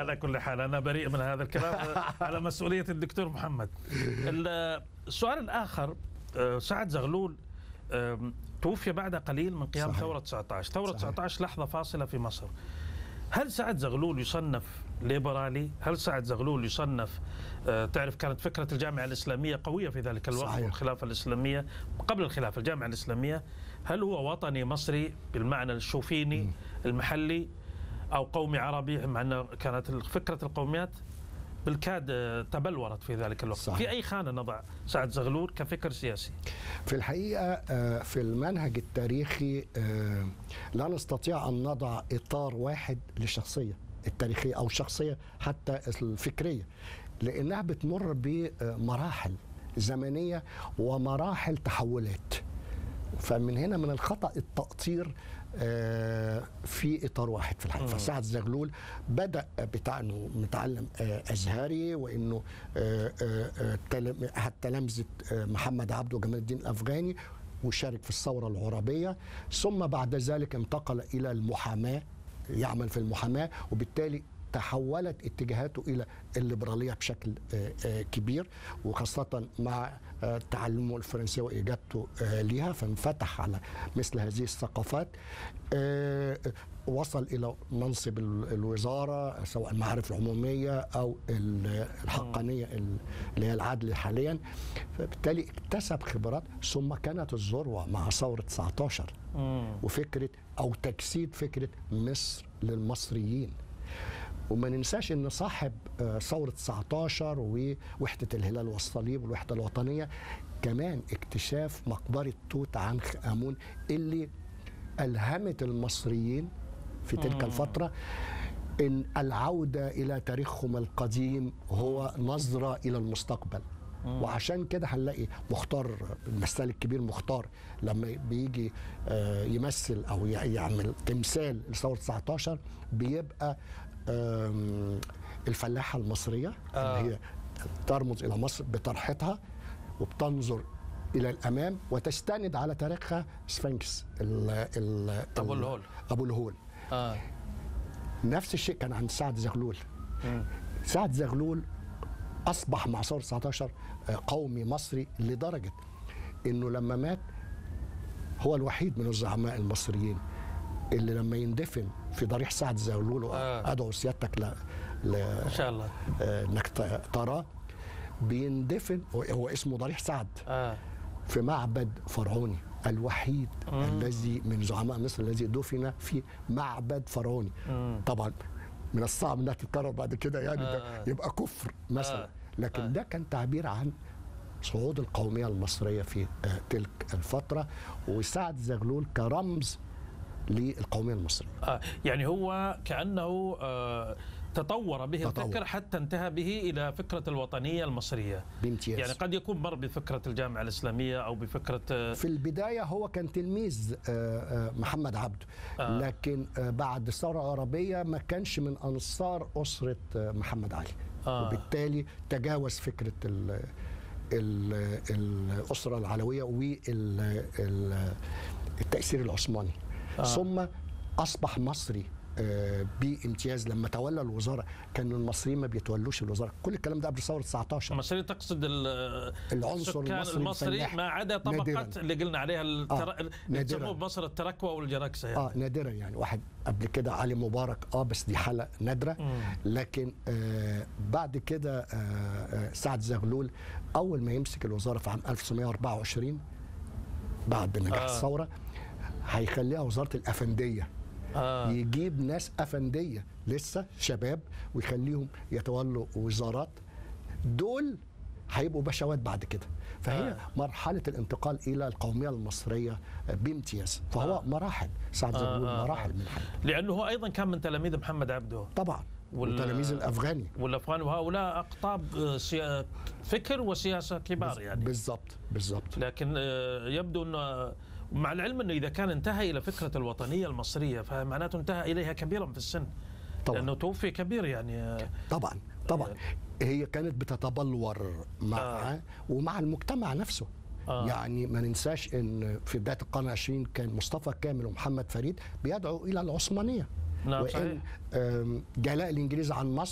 على كل حال انا بريء من هذا الكلام على مسؤوليه الدكتور محمد السؤال الاخر آه، سعد زغلول آم، توفي بعد قليل من قيام صحيح. ثوره 19 ثوره صحيح. 19 لحظه فاصله في مصر هل سعد زغلول يصنف ليبرالي؟ هل سعد زغلول يصنف آه، تعرف كانت فكرة الجامعة الإسلامية قوية في ذلك الوقت صحيح. والخلافة الإسلامية قبل الخلافة الجامعة الإسلامية هل هو وطني مصري بالمعنى الشوفيني المحلي أو قومي عربي مع أن كانت فكرة القوميات بالكاد آه، تبلورت في ذلك الوقت صحيح. في أي خانة نضع سعد زغلول كفكر سياسي في الحقيقة آه، في المنهج التاريخي آه، لا نستطيع أن نضع إطار واحد للشخصية التاريخية أو الشخصية حتى الفكرية لأنها بتمر بمراحل زمنية ومراحل تحولات فمن هنا من الخطأ التقطير آه، في اطار واحد في الحقيقه فسعد زغلول بدا بتاع انه متعلم آه، ازهري وانه آه، آه، آه، تلم- احد تلامذه آه، محمد عبده وجمال الدين الافغاني وشارك في الثوره العربيه ثم بعد ذلك انتقل الى المحاماه يعمل في المحاماه وبالتالي تحولت اتجاهاته الى الليبراليه بشكل آه، آه، كبير وخاصه مع آه، تعلمه الفرنسيه واجابته آه، ليها فانفتح على مثل هذه الثقافات آه، وصل الى منصب ال- الوزاره سواء المعارف العموميه او ال- الحقانيه ال- اللي هي العدل حاليا فبالتالي اكتسب خبرات ثم كانت الذروه مع ثوره 19 وفكره او تجسيد فكره مصر للمصريين وما ننساش ان صاحب آه، ثوره 19 ووحده الهلال والصليب والوحده الوطنيه كمان اكتشاف مقبره توت عنخ امون اللي الهمت المصريين في تلك الفتره ان العوده الى تاريخهم القديم هو نظره الى المستقبل وعشان كده هنلاقي مختار المثال الكبير مختار لما بيجي آه، يمثل او يع- يعمل تمثال لثوره 19 بيبقى آم، الفلاحه المصريه آه. اللي هي ترمز الى مصر بطرحتها وبتنظر الى الامام وتستند على تاريخها سفنكس ال ال أبو ال- الهول. ابو الهول آه. نفس الشيء كان عند سعد زغلول سعد زغلول اصبح مع ثوره 19 قومي مصري لدرجه انه لما مات هو الوحيد من الزعماء المصريين اللي لما يندفن في ضريح سعد زغلول آه. وادعو سيادتك ل... ل... إن شاء الله آه، انك ت- تراه بيندفن هو- هو اسمه ضريح سعد آه. في معبد فرعوني الوحيد مم. الذي من زعماء مصر الذي دفن في معبد فرعوني مم. طبعا من الصعب انها تتكرر بعد كده يعني آه. ده يبقى كفر مثلا آه. لكن آه. ده كان تعبير عن صعود القوميه المصريه في آه، تلك الفتره وسعد زغلول كرمز للقوميه المصريه آه. يعني هو كأنه آه. تطور به تطور. الفكر حتى انتهى به إلى فكرة الوطنية المصرية بامتياز يعني قد يكون مر بفكرة الجامعة الإسلامية أو بفكرة آه، في البداية هو كان تلميذ آه، آه، محمد عبده آه. لكن آه، بعد الثورة العربية ما كانش من أنصار أسرة آه، محمد علي آه. وبالتالي تجاوز فكرة ال ال الأسرة العلوية والتأثير العثماني آه. ثم أصبح مصري آه، بامتياز لما تولى الوزاره كان المصريين ما بيتولوش الوزاره كل الكلام ده قبل ثوره 19 المصري تقصد ال- العنصر السكان المصري المصري الفلاح. ما عدا طبقة نادراً. اللي قلنا عليها التر... آه، اللي نادراً. يسموه بمصر التركوة والجركسة يعني اه نادرا يعني واحد قبل كده علي مبارك اه بس دي حاله نادره مم. لكن آه بعد كده آه آه سعد زغلول اول ما يمسك الوزاره في عام 1924 بعد نجاح آه. الثوره هيخليها وزاره الافنديه آه. يجيب ناس افنديه لسه شباب ويخليهم يتولوا وزارات دول هيبقوا بشوات بعد كده فهي آه. آه. مرحله الانتقال الى القوميه المصريه بامتياز فهو آه. آه. مراحل سعد زغلول آه، آه، آه. مراحل آه. من الحياه لأنه هو أيضا كان من تلاميذ محمد عبده طبعا وال- والتلاميذ الافغاني والأفغان وهؤلاء أقطاب آه، سيا... فكر وسياسة كبار يعني بالضبط بالضبط لكن آه، يبدو أنه مع العلم أنه إذا كان انتهى إلى فكرة الوطنية المصرية فمعناته انتهى إليها كبيرا في السن طبعا لأنه توفي كبير يعني آه، طبعا طبعا هي كانت بتتبلور مع آه. آه. ومع المجتمع نفسه آه. آه. يعني ما ننساش ان في بدايه القرن العشرين كان مصطفى كامل ومحمد فريد بيدعوا الى العثمانيه نعم، وان صحيح. آم، جلاء الانجليز عن مصر